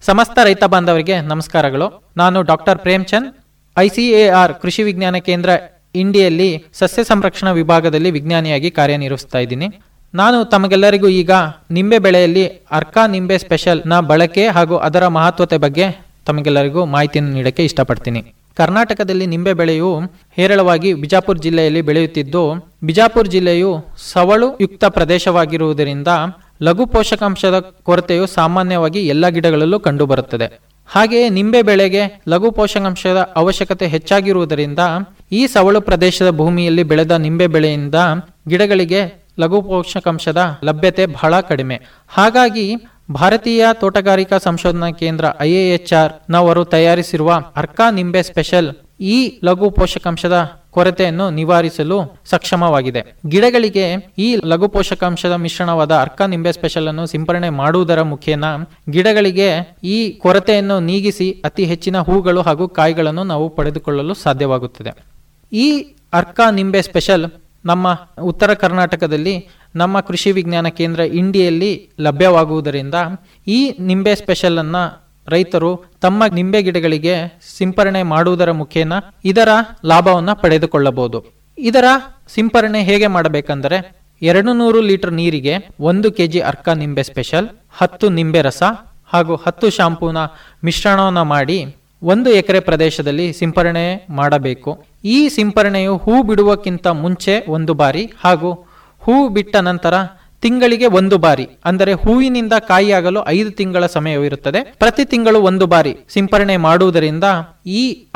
ಸಮಸ್ತ ರೈತ ಬಾಂಧವರಿಗೆ ನಮಸ್ಕಾರಗಳು ನಾನು ಡಾಕ್ಟರ್ ಪ್ರೇಮ್ಚಂದ್ ಐಸಿಎಆರ್ ಕೃಷಿ ವಿಜ್ಞಾನ ಕೇಂದ್ರ ಇಂಡಿಯಲ್ಲಿ ಸಸ್ಯ ಸಂರಕ್ಷಣಾ ವಿಭಾಗದಲ್ಲಿ ವಿಜ್ಞಾನಿಯಾಗಿ ಕಾರ್ಯನಿರ್ವಹಿಸ್ತಾ ಇದ್ದೀನಿ ನಾನು ತಮಗೆಲ್ಲರಿಗೂ ಈಗ ನಿಂಬೆ ಬೆಳೆಯಲ್ಲಿ ಅರ್ಕಾ ನಿಂಬೆ ಸ್ಪೆಷಲ್ ನ ಬಳಕೆ ಹಾಗೂ ಅದರ ಮಹತ್ವತೆ ಬಗ್ಗೆ ತಮಗೆಲ್ಲರಿಗೂ ಮಾಹಿತಿಯನ್ನು ನೀಡಕ್ಕೆ ಇಷ್ಟಪಡ್ತೀನಿ ಕರ್ನಾಟಕದಲ್ಲಿ ನಿಂಬೆ ಬೆಳೆಯು ಹೇರಳವಾಗಿ ಬಿಜಾಪುರ ಜಿಲ್ಲೆಯಲ್ಲಿ ಬೆಳೆಯುತ್ತಿದ್ದು ಬಿಜಾಪುರ ಜಿಲ್ಲೆಯು ಸವಳು ಯುಕ್ತ ಪ್ರದೇಶವಾಗಿರುವುದರಿಂದ ಲಘು ಪೋಷಕಾಂಶದ ಕೊರತೆಯು ಸಾಮಾನ್ಯವಾಗಿ ಎಲ್ಲ ಗಿಡಗಳಲ್ಲೂ ಕಂಡುಬರುತ್ತದೆ ಹಾಗೆಯೇ ನಿಂಬೆ ಬೆಳೆಗೆ ಲಘು ಪೋಷಕಾಂಶದ ಅವಶ್ಯಕತೆ ಹೆಚ್ಚಾಗಿರುವುದರಿಂದ ಈ ಸವಳು ಪ್ರದೇಶದ ಭೂಮಿಯಲ್ಲಿ ಬೆಳೆದ ನಿಂಬೆ ಬೆಳೆಯಿಂದ ಗಿಡಗಳಿಗೆ ಲಘು ಪೋಷಕಾಂಶದ ಲಭ್ಯತೆ ಬಹಳ ಕಡಿಮೆ ಹಾಗಾಗಿ ಭಾರತೀಯ ತೋಟಗಾರಿಕಾ ಸಂಶೋಧನಾ ಕೇಂದ್ರ ಐಎಎಚ್ಆರ್ ನವರು ತಯಾರಿಸಿರುವ ಅರ್ಕಾ ನಿಂಬೆ ಸ್ಪೆಷಲ್ ಈ ಲಘು ಪೋಷಕಾಂಶದ ಕೊರತೆಯನ್ನು ನಿವಾರಿಸಲು ಸಕ್ಷಮವಾಗಿದೆ ಗಿಡಗಳಿಗೆ ಈ ಲಘು ಪೋಷಕಾಂಶದ ಮಿಶ್ರಣವಾದ ಅರ್ಕಾ ನಿಂಬೆ ಸ್ಪೆಷಲ್ ಅನ್ನು ಸಿಂಪರಣೆ ಮಾಡುವುದರ ಮುಖೇನ ಗಿಡಗಳಿಗೆ ಈ ಕೊರತೆಯನ್ನು ನೀಗಿಸಿ ಅತಿ ಹೆಚ್ಚಿನ ಹೂಗಳು ಹಾಗೂ ಕಾಯಿಗಳನ್ನು ನಾವು ಪಡೆದುಕೊಳ್ಳಲು ಸಾಧ್ಯವಾಗುತ್ತದೆ ಈ ಅರ್ಕಾ ನಿಂಬೆ ಸ್ಪೆಷಲ್ ನಮ್ಮ ಉತ್ತರ ಕರ್ನಾಟಕದಲ್ಲಿ ನಮ್ಮ ಕೃಷಿ ವಿಜ್ಞಾನ ಕೇಂದ್ರ ಇಂಡಿಯಲ್ಲಿ ಲಭ್ಯವಾಗುವುದರಿಂದ ಈ ನಿಂಬೆ ಸ್ಪೆಷಲ್ ಅನ್ನ ರೈತರು ತಮ್ಮ ನಿಂಬೆ ಗಿಡಗಳಿಗೆ ಸಿಂಪರಣೆ ಮಾಡುವುದರ ಮುಖೇನ ಇದರ ಲಾಭವನ್ನ ಪಡೆದುಕೊಳ್ಳಬಹುದು ಇದರ ಸಿಂಪರಣೆ ಹೇಗೆ ಮಾಡಬೇಕಂದರೆ ಎರಡು ನೂರು ಲೀಟರ್ ನೀರಿಗೆ ಒಂದು ಕೆಜಿ ಅರ್ಕ ನಿಂಬೆ ಸ್ಪೆಷಲ್ ಹತ್ತು ನಿಂಬೆ ರಸ ಹಾಗೂ ಹತ್ತು ಶಾಂಪೂನ ಮಿಶ್ರಣವನ್ನು ಮಾಡಿ ಒಂದು ಎಕರೆ ಪ್ರದೇಶದಲ್ಲಿ ಸಿಂಪರಣೆ ಮಾಡಬೇಕು ಈ ಸಿಂಪರಣೆಯು ಹೂ ಬಿಡುವಕ್ಕಿಂತ ಮುಂಚೆ ಒಂದು ಬಾರಿ ಹಾಗೂ ಹೂ ಬಿಟ್ಟ ನಂತರ ತಿಂಗಳಿಗೆ ಒಂದು ಬಾರಿ ಅಂದರೆ ಹೂವಿನಿಂದ ಕಾಯಿಯಾಗಲು ಐದು ತಿಂಗಳ ಸಮಯವಿರುತ್ತದೆ ಪ್ರತಿ ತಿಂಗಳು ಒಂದು ಬಾರಿ ಸಿಂಪರಣೆ ಮಾಡುವುದರಿಂದ ಈ